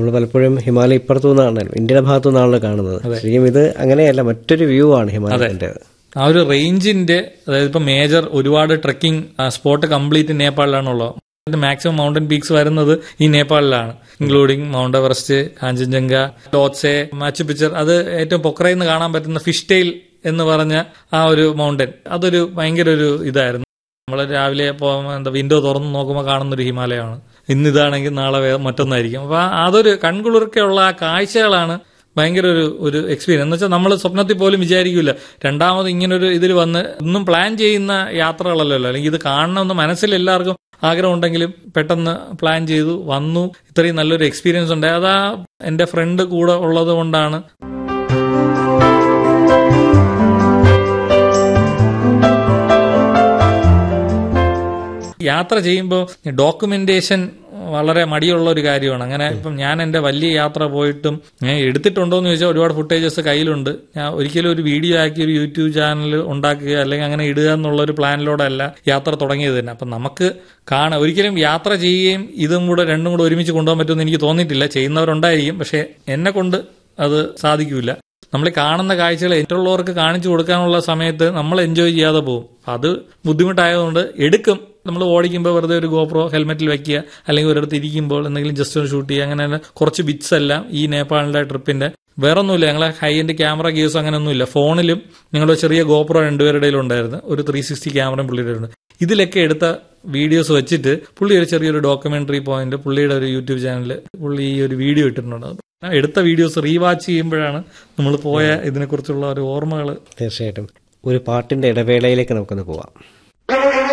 നമ്മൾ പലപ്പോഴും ഹിമാലയ ഇപ്പുറത്തു നിന്നാണല്ലോ ഇന്ത്യയുടെ ഭാഗത്തു നിന്നാണല്ലോ കാണുന്നത് ശരിക്കും ഇത് അങ്ങനെയല്ല മറ്റൊരു വ്യൂ ആണ് ഹിമാലയത്തിന്റെ ആ ഒരു റേഞ്ചിന്റെ അതായത് ഇപ്പൊ മേജർ ഒരുപാട് ട്രക്കിംഗ് സ്പോട്ട് കംപ്ലീറ്റ് നേപ്പാളിലാണുള്ളത് മാക്സിമം മൗണ്ടൻ പീക്സ് വരുന്നത് ഈ നേപ്പാളിലാണ് including mount Everest Kanchenjunga Lhotse Machapuchare അത് ഏറ്റവും പൊക്രയിൽ നിന്ന് കാണാൻ പറ്റുന്ന ഫിഷ് ടെയിൽ എന്ന് പറഞ്ഞ ആ ഒരു മൗണ്ടൻ അതൊരു ഭയങ്കര ഒരു ഇതായിരുന്നു നമ്മൾ രാവിലെ പോകുമ്പോൾ എന്താ വിൻഡോ തുറന്ന് നോക്കുമ്പോൾ കാണുന്ന ഒരു ഹിമാലയമാണ് ഇന്ന് ഇതാണെങ്കിൽ നാളെ വേ- മറ്റൊന്നായിരിക്കും അപ്പൊ ആ- അതൊരു കൺകുളിർക്കെയുള്ള ആ കാഴ്ചകളാണ് ഭയങ്കര ഒരു ഒരു എക്സ്പീരിയൻസ് എന്ന് വെച്ചാൽ നമ്മൾ സ്വപ്നത്തിൽ പോലും വിചാരിക്കില്ല രണ്ടാമത് ഇങ്ങനൊരു ഇതിൽ വന്ന് ഒന്നും പ്ലാൻ ചെയ്യുന്ന യാത്രകളല്ലല്ലോ അല്ലെങ്കിൽ ഇത് കാണണമെന്ന് മനസ്സിൽ എല്ലാവർക്കും ആഗ്രഹം ഉണ്ടെങ്കിലും പെട്ടെന്ന് പ്ലാൻ ചെയ്തു വന്നു ഇത്രയും നല്ലൊരു എക്സ്പീരിയൻസ് ഉണ്ടായി അതാ എന്റെ ഫ്രണ്ട് കൂടെ ഉള്ളത് കൊണ്ടാണ് യാത്ര ചെയ്യുമ്പോൾ ഡോക്യുമെന്റേഷൻ വളരെ മടിയുള്ള ഒരു കാര്യമാണ് അങ്ങനെ ഇപ്പം ഞാൻ എന്റെ വലിയ യാത്ര പോയിട്ടും ഞാൻ എടുത്തിട്ടുണ്ടോ എന്ന് ചോദിച്ചാൽ ഒരുപാട് ഫുട്ടേജസ് കയ്യിലുണ്ട് ഞാൻ ഒരിക്കലും ഒരു വീഡിയോ ആക്കി ഒരു യൂട്യൂബ് ചാനൽ ഉണ്ടാക്കുക അല്ലെങ്കിൽ അങ്ങനെ ഇടുക എന്നുള്ള ഒരു പ്ലാനിലൂടെ അല്ല യാത്ര തുടങ്ങിയത് തന്നെ അപ്പം നമുക്ക് കാണാം ഒരിക്കലും യാത്ര ചെയ്യുകയും ഇതും കൂടെ രണ്ടും കൂടെ ഒരുമിച്ച് കൊണ്ടുപോകാൻ പറ്റുമെന്ന് എനിക്ക് തോന്നിയിട്ടില്ല ചെയ്യുന്നവരുണ്ടായിരിക്കും പക്ഷെ എന്നെ കൊണ്ട് അത് സാധിക്കില്ല നമ്മൾ ഈ കാണുന്ന കാഴ്ചകൾ മറ്റുള്ളവർക്ക് കാണിച്ചു കൊടുക്കാനുള്ള സമയത്ത് നമ്മൾ എൻജോയ് ചെയ്യാതെ പോകും അത് ബുദ്ധിമുട്ടായതുകൊണ്ട് എടുക്കും നമ്മൾ ഓടിക്കുമ്പോൾ വെറുതെ ഒരു ഗോപ്രോ ഹെൽമെറ്റിൽ വെക്കുക അല്ലെങ്കിൽ ഒരിടത്ത് ഇരിക്കുമ്പോൾ എന്തെങ്കിലും ജസ്റ്റ് ഒന്ന് ഷൂട്ട് ചെയ്യുക അങ്ങനെ കുറച്ച് ബിറ്റ്സ് എല്ലാം ഈ നേപ്പാളിന്റെ ട്രിപ്പിന്റെ വേറെ ഒന്നുമില്ല ഞങ്ങളെ ഹൈ എൻഡ് ക്യാമറ ഗീസ് അങ്ങനെയൊന്നുമില്ല ഫോണിലും ഞങ്ങളുടെ ചെറിയ ഗോപ്രോ രണ്ടുപേരുടെ ഉണ്ടായിരുന്നു ഒരു ത്രീ സിക്സ്റ്റി ക്യാമറയും പുള്ളിയുടെ ഉണ്ട് ഇതിലൊക്കെ എടുത്ത വീഡിയോസ് വെച്ചിട്ട് പുള്ളി ഒരു ചെറിയൊരു ഡോക്യുമെന്ററി പോയിന്റ് പുള്ളിയുടെ ഒരു യൂട്യൂബ് ചാനലിൽ പുള്ളി ഈ ഒരു വീഡിയോ ഇട്ടിട്ടുണ്ട് ആ എടുത്ത വീഡിയോസ് റീവാച്ച് ചെയ്യുമ്പോഴാണ് നമ്മൾ പോയ ഇതിനെക്കുറിച്ചുള്ള ഒരു ഓർമ്മകൾ തീർച്ചയായിട്ടും ഒരു പാട്ടിന്റെ ഇടവേളയിലേക്ക് നമുക്കൊന്ന് പോവാം